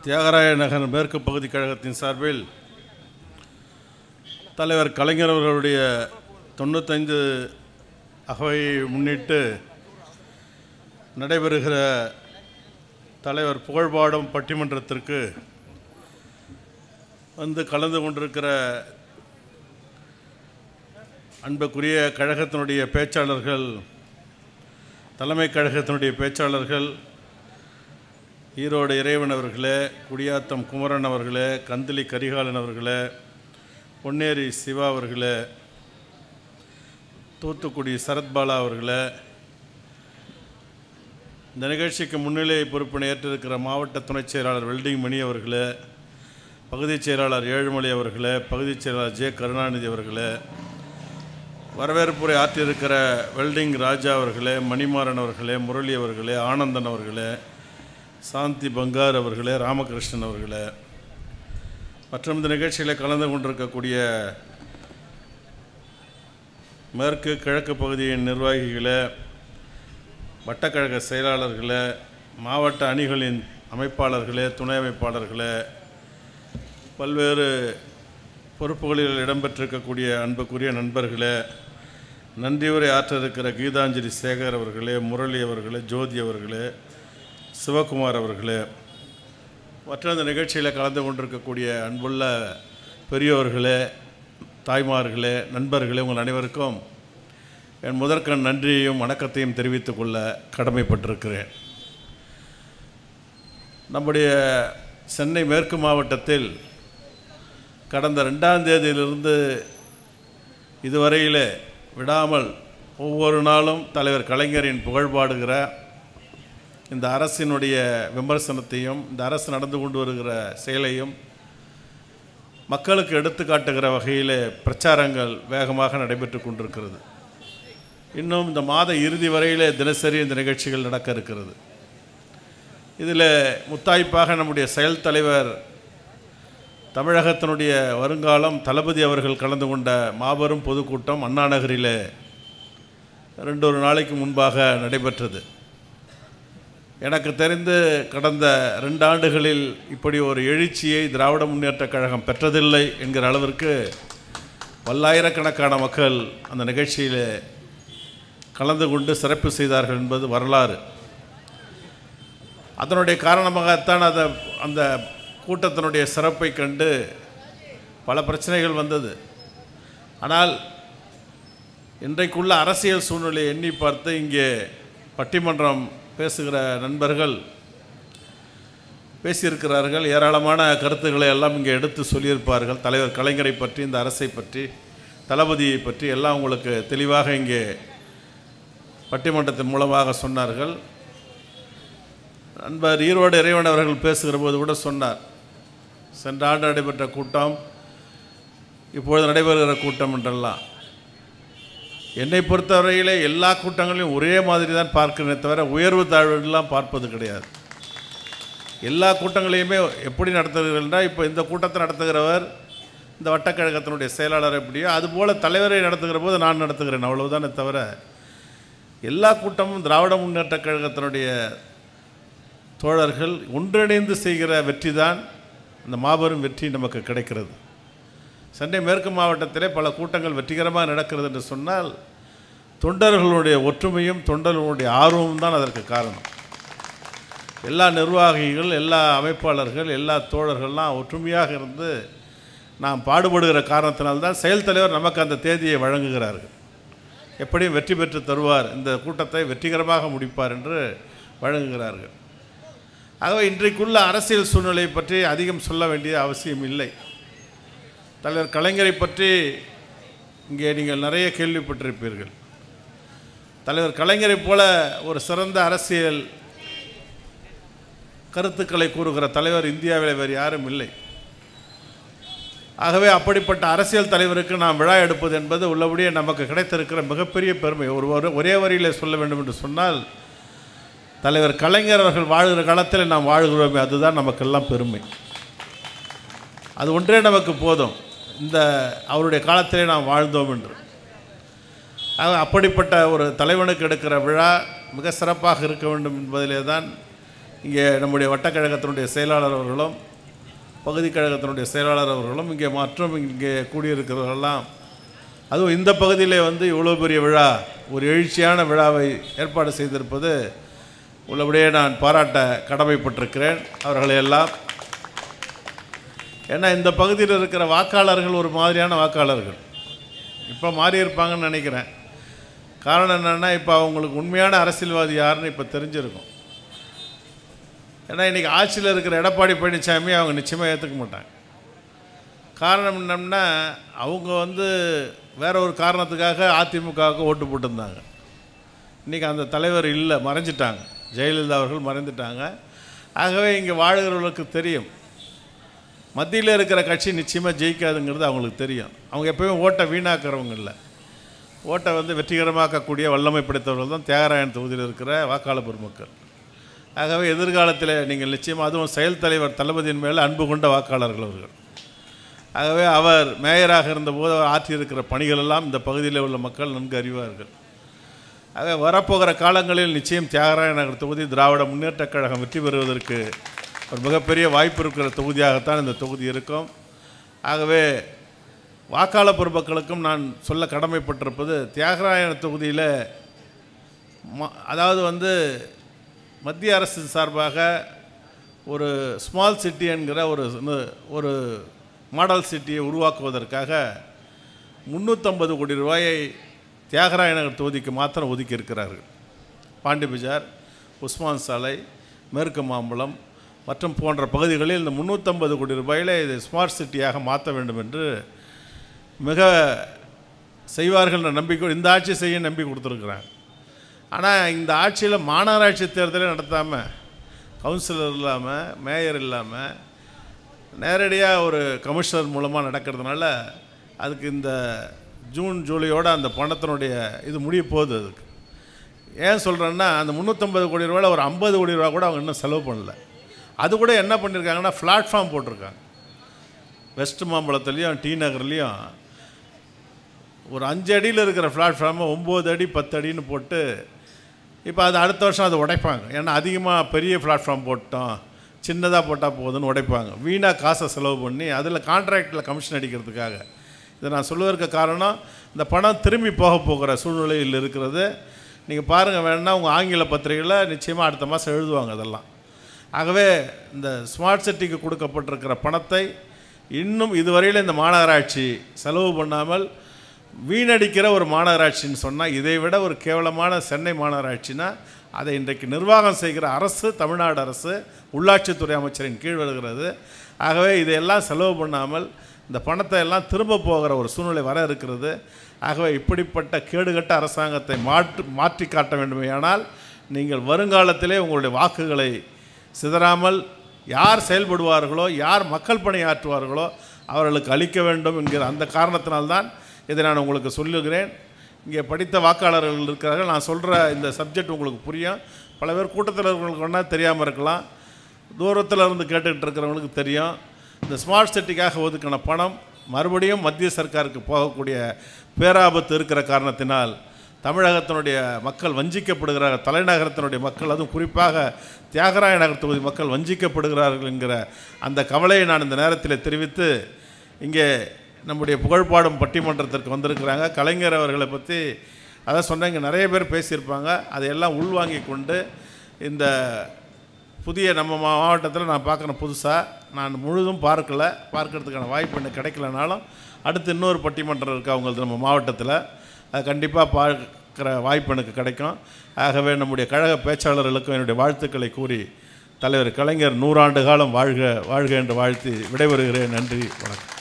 தியாகராய நகர் மேற்கு பகுதி கழகத்தின் சார்பில் தலைவர் கலைஞர் அவர்களுடைய தொண்ணூத்தைந்து அகவையை முன்னிட்டு நடைபெறுகிற தலைவர் புகழ்பாடும் பட்டிமன்றத்திற்கு வந்து கலந்து கொண்டிருக்கிற அன்புக்குரிய கழகத்தினுடைய பேச்சாளர்கள் தலைமை கழகத்தினுடைய பேச்சாளர்கள் ஈரோடு இறைவன் அவர்களே குடியாத்தம் குமரன் அவர்களே கந்திலி கரிகாலன் அவர்களே பொன்னேரி சிவா அவர்களே தூத்துக்குடி சரத்பாலா அவர்களே இந்த நிகழ்ச்சிக்கு முன்னிலை பொறுப்பினை ஏற்றிருக்கிற மாவட்ட துணைச் செயலாளர் வெல்டிங் மணி அவர்களே பகுதிச் செயலாளர் ஏழுமலை அவர்களே பகுதிச் செயலாளர் ஜே கருணாநிதி அவர்களே வரவேற்புரை ஆற்றியிருக்கிற வெல்டிங் ராஜா அவர்களே மணிமாறன் அவர்களே முரளி அவர்களே ஆனந்தன் அவர்களே சாந்தி பங்கார் அவர்களே ராமகிருஷ்ணன் அவர்களே மற்றும் இந்த நிகழ்ச்சியில் கலந்து கொண்டிருக்கக்கூடிய மேற்கு கிழக்கு பகுதியின் நிர்வாகிகளே வட்டக்கழக செயலாளர்களே மாவட்ட அணிகளின் அமைப்பாளர்களே துணை அமைப்பாளர்களே பல்வேறு பொறுப்புகளில் இடம்பெற்றிருக்கக்கூடிய அன்புக்குரிய நண்பர்களே நன்றியுரை ஆற்ற இருக்கிற கீதாஞ்சலி சேகர் அவர்களே முரளி அவர்களே ஜோதி அவர்களே சிவகுமார் அவர்களே மற்ற இந்த நிகழ்ச்சியில் கலந்து கொண்டிருக்கக்கூடிய அன்புள்ள பெரியோர்களே தாய்மார்களே நண்பர்களே உங்கள் அனைவருக்கும் என் முதற்கண் நன்றியையும் வணக்கத்தையும் தெரிவித்துக் கொள்ள கடமைப்பட்டிருக்கிறேன் நம்முடைய சென்னை மேற்கு மாவட்டத்தில் கடந்த ரெண்டாம் தேதியிலிருந்து இதுவரையிலே விடாமல் ஒவ்வொரு நாளும் தலைவர் கலைஞரின் புகழ்பாடுகிற இந்த அரசினுடைய விமர்சனத்தையும் இந்த அரசு நடந்து கொண்டு வருகிற செயலையும் மக்களுக்கு எடுத்துக்காட்டுகிற வகையில் பிரச்சாரங்கள் வேகமாக நடைபெற்று கொண்டிருக்கிறது இன்னும் இந்த மாத இறுதி வரையிலே தினசரி இந்த நிகழ்ச்சிகள் நடக்க இருக்கிறது இதில் முத்தாய்ப்பாக நம்முடைய செயல் தலைவர் தமிழகத்தினுடைய வருங்காலம் தளபதி அவர்கள் கலந்து கொண்ட மாபெரும் பொதுக்கூட்டம் அண்ணா நகரிலே ரெண்டு ஒரு நாளைக்கு முன்பாக நடைபெற்றது எனக்கு தெரிந்து கடந்த ரெண்டு ஆண்டுகளில் இப்படி ஒரு எழுச்சியை திராவிட முன்னேற்றக் கழகம் பெற்றதில்லை என்கிற அளவிற்கு பல்லாயிரக்கணக்கான மக்கள் அந்த நிகழ்ச்சியில் கலந்து கொண்டு சிறப்பு செய்தார்கள் என்பது வரலாறு அதனுடைய காரணமாகத்தான் அதை அந்த கூட்டத்தினுடைய சிறப்பை கண்டு பல பிரச்சனைகள் வந்தது ஆனால் இன்றைக்குள்ள அரசியல் சூழ்நிலையை எண்ணி பார்த்து இங்கே பட்டிமன்றம் பேசுகிற நண்பர்கள் பேசியிருக்கிறார்கள் ஏராளமான கருத்துக்களை எல்லாம் இங்கே எடுத்து சொல்லியிருப்பார்கள் தலைவர் கலைஞரை பற்றி இந்த அரசை பற்றி தளபதியை பற்றி எல்லாம் உங்களுக்கு தெளிவாக இங்கே பட்டிமன்றத்தின் மூலமாக சொன்னார்கள் நண்பர் ஈரோடு இறைவன் அவர்கள் பேசுகிற போது கூட சொன்னார் சென்ற ஆண்டு நடைபெற்ற கூட்டம் இப்பொழுது நடைபெறுகிற கூட்டம் என்றெல்லாம் என்னை பொறுத்தவரையிலே எல்லா கூட்டங்களையும் ஒரே மாதிரி தான் பார்க்கிறேனே தவிர உயர்வு தாழ்வுலாம் பார்ப்பது கிடையாது எல்லா கூட்டங்களையுமே எப்படி நடத்துகிறீர்கள்னா இப்போ இந்த கூட்டத்தை நடத்துகிறவர் இந்த வட்டக்கழகத்தினுடைய செயலாளர் எப்படியோ அதுபோல் தலைவரை நடத்துகிற போது நான் நடத்துகிறேன் அவ்வளவுதானே தவிர எல்லா கூட்டமும் திராவிட முன்னேற்றக் கழகத்தினுடைய தோழர்கள் ஒன்றிணைந்து செய்கிற வெற்றி தான் அந்த மாபெரும் வெற்றி நமக்கு கிடைக்கிறது சென்னை மேற்கு மாவட்டத்திலே பல கூட்டங்கள் வெற்றிகரமாக நடக்கிறது என்று சொன்னால் தொண்டர்களுடைய ஒற்றுமையும் தொண்டர்களுடைய ஆர்வமும் தான் அதற்கு காரணம் எல்லா நிர்வாகிகள் எல்லா அமைப்பாளர்கள் எல்லா தோழர்கள்லாம் ஒற்றுமையாக இருந்து நாம் பாடுபடுகிற காரணத்தினால்தான் செயல் தலைவர் நமக்கு அந்த தேதியை வழங்குகிறார்கள் எப்படியும் வெற்றி பெற்று தருவார் இந்த கூட்டத்தை வெற்றிகரமாக முடிப்பார் என்று வழங்குகிறார்கள் ஆகவே இன்றைக்குள்ள அரசியல் சூழ்நிலை பற்றி அதிகம் சொல்ல வேண்டிய அவசியம் இல்லை தலைவர் கலைஞரை பற்றி இங்கே நீங்கள் நிறைய கேள்விப்பட்டிருப்பீர்கள் தலைவர் கலைஞரை போல ஒரு சிறந்த அரசியல் கருத்துக்களை கூறுகிற தலைவர் இந்தியாவில் வேறு யாரும் இல்லை ஆகவே அப்படிப்பட்ட அரசியல் தலைவருக்கு நாம் விழா எடுப்பது என்பது உள்ளபடியே நமக்கு கிடைத்திருக்கிற மிகப்பெரிய பெருமை ஒரு ஒரு- ஒரே வரியில் சொல்ல வேண்டும் என்று சொன்னால் தலைவர் கலைஞர் அவர்கள் வாழ்கிற காலத்தில் நாம் வாழ்கிறோமே அதுதான் நமக்கெல்லாம் பெருமை அது ஒன்றே நமக்கு போதும் இந்த அவருடைய காலத்திலே நாம் வாழ்ந்தோம் என்று ஆக அப்படிப்பட்ட ஒரு தலைவனுக்கு எடுக்கிற விழா மிக சிறப்பாக இருக்க வேண்டும் என்பதிலே தான் இங்கே நம்முடைய வட்டக்கழகத்தினுடைய செயலாளர் அவர்களும் பகுதி கழகத்தினுடைய செயலாளர் அவர்களும் இங்கே மற்றும் இங்கே கூடியிருக்கிறவர்களெல்லாம் அதுவும் இந்த பகுதியிலே வந்து இவ்வளோ பெரிய விழா ஒரு எழுச்சியான விழாவை ஏற்பாடு செய்திருப்பது உள்ளபடியே நான் பாராட்ட கடமைப்பட்டிருக்கிறேன் அவர்களை எல்லாம் ஏன்னா இந்த பகுதியில் இருக்கிற வாக்காளர்கள் ஒரு மாதிரியான வாக்காளர்கள் இப்போ மாறி இருப்பாங்கன்னு நினைக்கிறேன் காரணம் என்னென்னா இப்போ அவங்களுக்கு உண்மையான அரசியல்வாதி யாருன்னு இப்போ தெரிஞ்சிருக்கும் ஏன்னா இன்றைக்கி ஆட்சியில் இருக்கிற எடப்பாடி பழனிசாமி அவங்க நிச்சயமாக ஏற்றுக்க மாட்டாங்க காரணம் என்னன்னா அவங்க வந்து வேற ஒரு காரணத்துக்காக அதிமுகவுக்கு ஓட்டு போட்டிருந்தாங்க இன்றைக்கி அந்த தலைவர் இல்லை மறைஞ்சிட்டாங்க ஜெயலலிதா அவர்கள் மறைந்துட்டாங்க ஆகவே இங்கே வாழ்கிறவர்களுக்கு தெரியும் மத்தியில் இருக்கிற கட்சி நிச்சயமாக ஜெயிக்காதுங்கிறது அவங்களுக்கு தெரியும் அவங்க எப்போயும் ஓட்டை வீணாக்குறவங்க இல்லை ஓட்டை வந்து வெற்றிகரமாக்கக்கூடிய வல்லமை படைத்தவர்கள் தான் தியாகராயன் தொகுதியில் இருக்கிற வாக்காளர் பெருமக்கள் ஆகவே எதிர்காலத்தில் நீங்கள் நிச்சயமாக அதுவும் செயல் தலைவர் தளபதியின் மேலே அன்பு கொண்ட வாக்காளர்கள் அவர்கள் ஆகவே அவர் மேயராக இருந்தபோது அவர் ஆற்றியிருக்கிற பணிகள் எல்லாம் இந்த பகுதியில் உள்ள மக்கள் நன்கு அறிவார்கள் ஆக வரப்போகிற காலங்களில் நிச்சயம் தியாகராய நகர் தொகுதி திராவிட முன்னேற்றக் கழகம் வெற்றி பெறுவதற்கு ஒரு மிகப்பெரிய வாய்ப்பு இருக்கிற தொகுதியாகத்தான் இந்த தொகுதி இருக்கும் ஆகவே வாக்காளர் பெருமக்களுக்கும் நான் சொல்ல கடமைப்பட்டிருப்பது தியாகராயன தொகுதியில் ம அதாவது வந்து மத்திய அரசு சார்பாக ஒரு ஸ்மால் சிட்டி என்கிற ஒரு நு- ஒரு மாடல் சிட்டியை உருவாக்குவதற்காக முந்நூற்றம்பது கோடி ரூபாயை தியாகராய நகர் தொகுதிக்கு மாத்திரம் ஒதுக்கி இருக்கிறார்கள் பாண்டி பஜார் உஸ்மான் சாலை மேற்கு மாம்பலம் மற்றும் போன்ற பகுதிகளில் இந்த முந்நூற்றம்பது கோடி ரூபாயில் இது ஸ்மார்ட் சிட்டியாக மாற்ற வேண்டும் என்று மிக செய்வார்கள் என்ற நம்பிக்கை இந்த ஆட்சி செய்ய நம்பி கொடுத்துருக்குறாங்க ஆனால் இந்த ஆட்சியில் மாநகராட்சி தேர்தலே நடத்தாமல் கவுன்சிலர் இல்லாமல் மேயர் இல்லாமல் நேரடியாக ஒரு கமிஷனர் மூலமாக நடக்கிறதுனால அதுக்கு இந்த ஜூன் ஜூலையோட அந்த பணத்தினுடைய இது முடிய போகுது அதுக்கு ஏன் சொல்கிறேன்னா அந்த முந்நூற்றம்பது கோடி ரூபாயில் ஒரு ஐம்பது கோடி ரூபா கூட அவங்க இன்னும் செலவு பண்ணல அது கூட என்ன பண்ணியிருக்காங்கன்னா பிளாட்ஃபார்ம் போட்டிருக்காங்க வெஸ்ட் மாம்பலத்துலேயும் டி நகர்லேயும் ஒரு அஞ்சு அடியில் இருக்கிற பிளாட்ஃபார்மை ஒம்பது அடி பத்து அடின்னு போட்டு இப்போ அது அடுத்த வருஷம் அதை உடைப்பாங்க ஏன்னா அதிகமாக பெரிய பிளாட்ஃபார்ம் போட்டோம் சின்னதாக போட்டால் போதும்னு உடைப்பாங்க வீணாக காசை செலவு பண்ணி அதில் கான்ட்ராக்டில் கமிஷன் அடிக்கிறதுக்காக இதை நான் சொல்லுவதற்கு காரணம் இந்த பணம் திரும்பி போக போகிற சூழ்நிலையில் இருக்கிறது நீங்கள் பாருங்கள் வேணா உங்கள் ஆங்கில பத்திரிகையில் நிச்சயமாக அடுத்த மாதம் எழுதுவாங்க அதெல்லாம் ஆகவே இந்த ஸ்மார்ட் சிட்டிக்கு கொடுக்கப்பட்டிருக்கிற பணத்தை இன்னும் இதுவரையில் இந்த மாநகராட்சி செலவு பண்ணாமல் வீணடிக்கிற ஒரு மாநகராட்சின்னு சொன்னால் இதை விட ஒரு கேவலமான சென்னை மாநகராட்சினா அதை இன்றைக்கு நிர்வாகம் செய்கிற அரசு தமிழ்நாடு அரசு உள்ளாட்சித்துறை அமைச்சரின் கீழ் வருகிறது ஆகவே இதையெல்லாம் செலவு பண்ணாமல் இந்த பணத்தை எல்லாம் திரும்ப போகிற ஒரு சூழ்நிலை வர இருக்கிறது ஆகவே இப்படிப்பட்ட கேடுகட்ட அரசாங்கத்தை மாற்று மாற்றி காட்ட வேண்டுமேயானால் நீங்கள் வருங்காலத்திலே உங்களுடைய வாக்குகளை சிதறாமல் யார் செயல்படுவார்களோ யார் மக்கள் பணியாற்றுவார்களோ அவர்களுக்கு அளிக்க வேண்டும் என்கிற அந்த காரணத்தினால்தான் இதை நான் உங்களுக்கு சொல்லுகிறேன் இங்கே படித்த வாக்காளர்கள் இருக்கிறார்கள் நான் சொல்கிற இந்த சப்ஜெக்ட் உங்களுக்கு புரியும் பல பேர் கூட்டத்தில் இருக்கிறவங்களுக்கு வேணால் தெரியாமல் இருக்கலாம் தூரத்தில் இருந்து கேட்டுக்கிட்டு இருக்கிறவங்களுக்கு தெரியும் இந்த ஸ்மார்ட் சிட்டிக்காக ஒதுக்கின பணம் மறுபடியும் மத்திய சர்க்காருக்கு போகக்கூடிய பேராபத்து இருக்கிற காரணத்தினால் தமிழகத்தினுடைய மக்கள் வஞ்சிக்கப்படுகிற தலைநகரத்தினுடைய மக்கள் அதுவும் குறிப்பாக தியாகராய நகர் தொகுதி மக்கள் வஞ்சிக்கப்படுகிறார்கள் என்கிற அந்த கவலையை நான் இந்த நேரத்தில் தெரிவித்து இங்கே நம்முடைய புகழ்பாடும் பட்டிமன்றத்திற்கு வந்திருக்கிறாங்க கலைஞர் அவர்களை பற்றி அதான் சொன்னேன் இங்கே நிறைய பேர் பேசியிருப்பாங்க அதையெல்லாம் உள்வாங்கி கொண்டு இந்த புதிய நம்ம மாவட்டத்தில் நான் பார்க்குறேன் புதுசாக நான் முழுதும் பார்க்கல பார்க்கறதுக்கான வாய்ப்பு எனக்கு கிடைக்கலனாலும் அடுத்து இன்னொரு பட்டிமன்றம் இருக்குது அவங்களது நம்ம மாவட்டத்தில் அது கண்டிப்பாக பார்க்குற வாய்ப்பு எனக்கு கிடைக்கும் ஆகவே நம்முடைய கழக பேச்சாளர்களுக்கும் என்னுடைய வாழ்த்துக்களை கூறி தலைவர் கலைஞர் நூறாண்டு காலம் வாழ்க வாழ்க என்று வாழ்த்தி விடைபெறுகிறேன் நன்றி வணக்கம்